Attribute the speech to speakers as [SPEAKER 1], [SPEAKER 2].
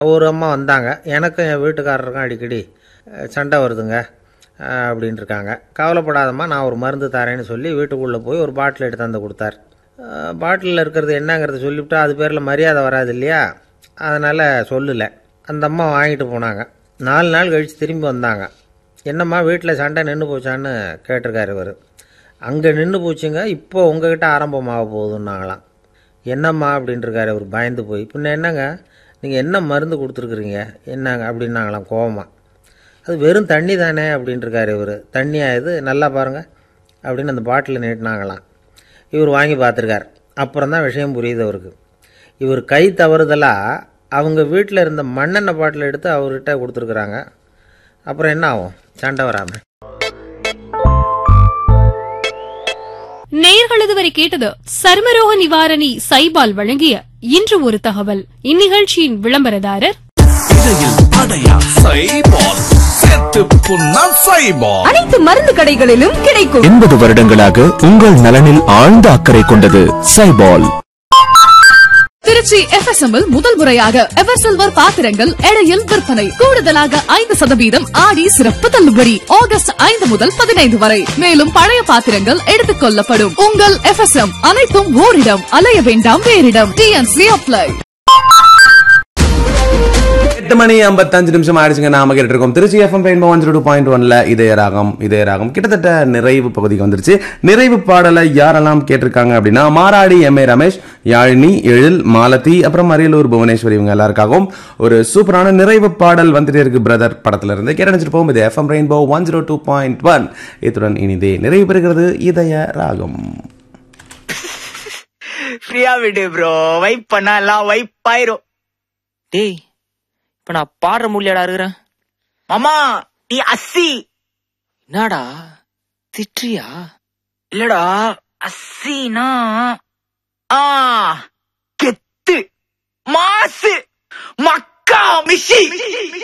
[SPEAKER 1] ஒரு அம்மா வந்தாங்க எனக்கும் என் வீட்டுக்காரருக்கும் அடிக்கடி அஹ், சண்டை வருதுங்க அஹ், அப்படின்ட்டு இருக்காங்க கவலைப்படாதம்மா நான் ஒரு மருந்து தரேன்னு சொல்லி வீட்டுக்குள்ளே போய் ஒரு பாட்டில் எடுத்து வந்து கொடுத்தார் பாட்டிலில் இருக்கிறது என்னங்கிறத சொல்லிவிட்டா அது பேரில் மரியாதை வராது இல்லையா அதனால் சொல்லலை அந்த அம்மா வாங்கிட்டு போனாங்க நாலு நாள் கழித்து திரும்பி வந்தாங்க என்னம்மா வீட்டில் சண்டை நின்று போச்சான்னு கேட்டிருக்காரு இவர் அங்கே நின்று போச்சுங்க இப்போ உங்ககிட்ட ஆரம்பமாக போகுதுன்னாங்களாம் என்னம்மா அப்படின்ட்டுருக்காரு அவர் பயந்து போய் பின்ன என்னங்க நீங்கள் என்ன மருந்து கொடுத்துருக்குறீங்க என்னங்க அப்படின்னாங்களாம் கோவமா அது வெறும் தண்ணி தானே அப்படின்ட்டுருக்காரு இவர் தண்ணியா இது நல்லா பாருங்கள் அப்படின்னு அந்த பாட்டில் நீட்டினாங்களாம் இவர் வாங்கி பார்த்துருக்கார் அப்புறம் தான் விஷயம் புரியுது அவருக்கு இவர் கை தவறுதலாக அவங்க வீட்டில் இருந்த மண்ணெண்ணெய் பாட்டில் எடுத்து அவர்கிட்ட கொடுத்துருக்குறாங்க அப்புறம் என்ன ஆகும் சண்டை வராமல்
[SPEAKER 2] நேயர்கள் இதுவரை கேட்டது சர்மரோக நிவாரணி சைபால் வழங்கிய இன்று ஒரு தகவல் இந்நிகழ்ச்சியின் விளம்பரதாரர்
[SPEAKER 3] இடையில் அடையா சைபால் செத்து புண்ணா சைபால்
[SPEAKER 4] அனைத்து மருந்து கடைகளிலும் கிடைக்கும்
[SPEAKER 5] எண்பது வருடங்களாக உங்கள் நலனில் ஆழ்ந்த அக்கறை கொண்டது சைபால்
[SPEAKER 4] திருச்சி எஃப்எஸ்எம் முதல் முறையாக எவர் சில்வர் பாத்திரங்கள் எடையில் விற்பனை கூடுதலாக ஐந்து சதவீதம் ஆடி சிறப்பு தள்ளுபடி ஆகஸ்ட் ஐந்து முதல் பதினைந்து வரை மேலும் பழைய பாத்திரங்கள் எடுத்துக் கொள்ளப்படும் உங்கள் எஃப்எஸ்எம் அனைத்தும் ஓரிடம் அலைய வேண்டாம் வேறிடம் டிஎன்சி அப்ளை
[SPEAKER 6] எட்டு மணி ஐம்பத்தஞ்சு நிமிஷம் ஆயிடுச்சுங்க நாம கேட்டு இருக்கோம் Trichy FM rainbow one two point ஒன்ல இதய ராகம் இதய ராகம் கிட்டத்தட்ட நிறைவு பகுதிக்கு வந்துருச்சு நிறைவு பாடலை யாரெல்லாம் கேட்டிருக்காங்க அப்படின்னா மாராடி எம் ஏ ரமேஷ் யாழினி எழில் மாலதி அப்புறம் அரியலூர் புவனேஸ்வரி இவங்க எல்லாருக்காகவும் ஒரு சூப்பரான நிறைவு பாடல் வந்துட்டே இருக்கு பிரதர் படத்துல இருந்து கேட்டு நினைச்சிட்டு போகும் இது FM rainbow one zero two point one இத்துடன் இனிதே நிறைவு பெறுகிறது இதய ராகம்
[SPEAKER 7] ஃப்ரீயா விடு ப்ரோ வைப் பண்ணா எல்லாம் வைப் ஆயிரும்
[SPEAKER 8] டேய் இப்ப நான் பாடுற முடியலடா இருக்கிறேன்
[SPEAKER 7] மாமா நீ அஸ்ஸி
[SPEAKER 8] என்னடா திட்றியா
[SPEAKER 7] இல்லடா அஸ்ஸினா ஆ கெத்து மாசு மக்கா மிஷி